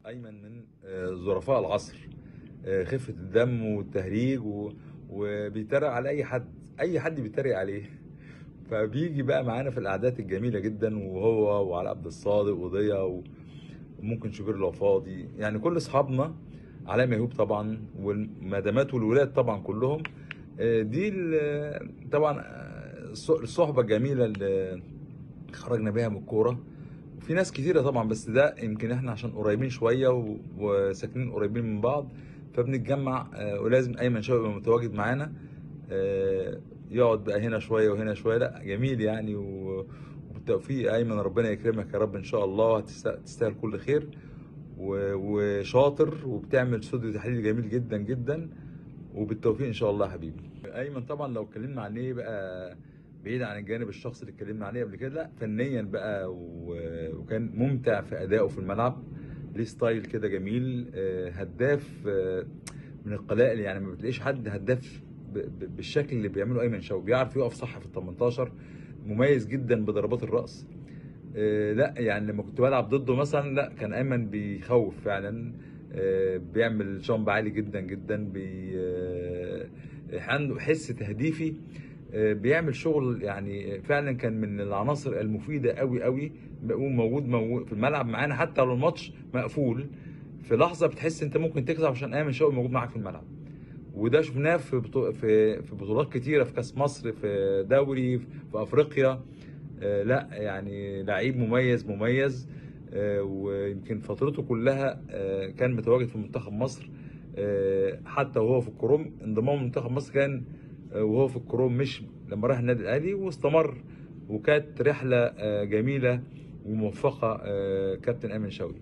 ايمن من آه، ظرفاء العصر آه، خفه الدم والتهريج و... وبيتريق على اي حد اي حد بيتريق عليه فبيجي بقى معانا في القعدات الجميله جدا وهو وعلى عبد الصادق وضيا و- وممكن شوبير لو فاضي يعني كل اصحابنا علاء ميهوب طبعا والمدامات والولاد طبعا كلهم آه، دي ال- طبعا آه، الص- الصحبه الجميله اللي خرجنا بيها من الكوره في ناس كتيرة طبعا بس ده يمكن احنا عشان قريبين شوية و- وساكنين قريبين من بعض فبنتجمع آه، ولازم ايمن شوقي يبقى متواجد معانا آه، يقعد بقى هنا شوية وهنا شوية لا جميل يعني و- وبالتوفيق ايمن ربنا يكرمك يا رب ان شاء الله هتست- تستاهل كل خير و- وشاطر وبتعمل استوديو تحليل جميل جدا جدا وبالتوفيق ان شاء الله يا حبيبي ايمن طبعا لو اتكلمنا عن ايه بقى بعيد عن الجانب الشخصي اللي اتكلمنا عليه قبل كده لا فنيا بقى و- وكان ممتع في ادائه في الملعب ليه ستايل كده جميل آه، هداف آه، من القلائل يعني ما بتلاقيش حد هداف ب- ب- بالشكل اللي بيعمله ايمن شوقي بيعرف يقف صح في ال 18 مميز جدا بضربات الراس آه، لا يعني لما كنت بلعب ضده مثلا لا كان ايمن بيخوف فعلا آه، بيعمل جامب عالي جدا جدا بي آه، عنده حس تهديفي آه، بيعمل شغل يعني فعلا كان من العناصر المفيده قوي قوي موجود موجود في الملعب معانا حتى لو الماتش مقفول في لحظه بتحس انت ممكن تكسب عشان ايمن شوقي موجود معاك في الملعب وده شفناه في بطو... في في بطولات كتيره في كاس مصر في دوري في افريقيا آه، لا يعني لعيب مميز مميز آه، ويمكن فترته كلها آه، كان متواجد في منتخب مصر آه، حتى وهو في الكروم انضمام منتخب مصر كان آه، وهو في الكروم مش لما راح النادي الاهلي واستمر وكانت رحله آه، جميله وموفقه آه، كابتن ايمن شوقي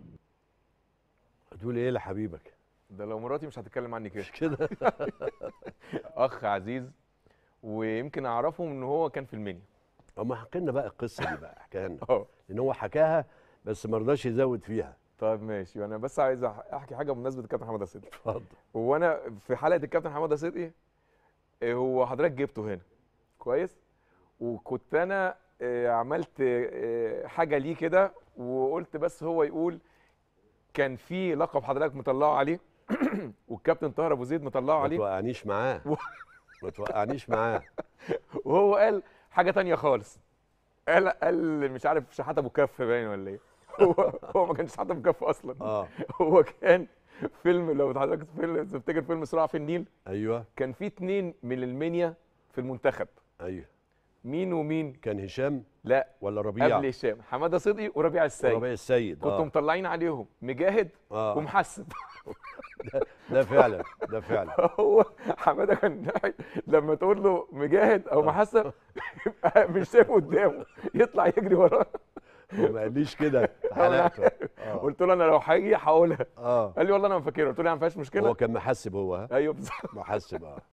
هتقول ايه لحبيبك ده لو مراتي مش هتتكلم عني كده مش كده اخ عزيز ويمكن اعرفه ان هو كان في المنيا اما حكي لنا بقى القصه دي بقى احكيها لنا اه لان هو حكاها بس ما رضاش يزود فيها طيب ماشي انا بس عايز أح- احكي حاجه بمناسبه الكابتن حماده صدقي اتفضل هو انا في حلقه الكابتن حماده صدقي إيه هو حضرتك جبته هنا كويس وكنت انا إيه، عملت إيه، حاجه ليه كده وقلت بس هو يقول كان في لقب حضرتك مطلعه عليه والكابتن طاهر ابو زيد مطلعه ما عليه توقعنيش معاه ما توقعنيش معاه وهو قال حاجه تانية خالص قال قال مش عارف شحات ابو كف باين ولا ايه هو هو ما كانش شحات ابو كف اصلا اه هو كان فيلم لو حضرتك فيلم تفتكر فيلم صراع في النيل ايوه كان في اتنين من المنيا في المنتخب ايوه مين ومين كان هشام لا ولا ربيع قبل هشام حماده صدقي وربيع السيد ربيع السيد كنتوا اه مطلعين عليهم مجاهد اه ومحسب ده فعلا ده فعلا هو حماده كان لما تقول له مجاهد او محسب يبقى مش شايف قدامه يطلع يجري وراه هو ما قاليش كده في حلقته اه قلت له انا لو هاجي هقولها اه قال لي والله انا ما فاكرها قلت له يعني ما فيهاش مشكله هو كان محسب هو ها ايوه بالظبط محسب اه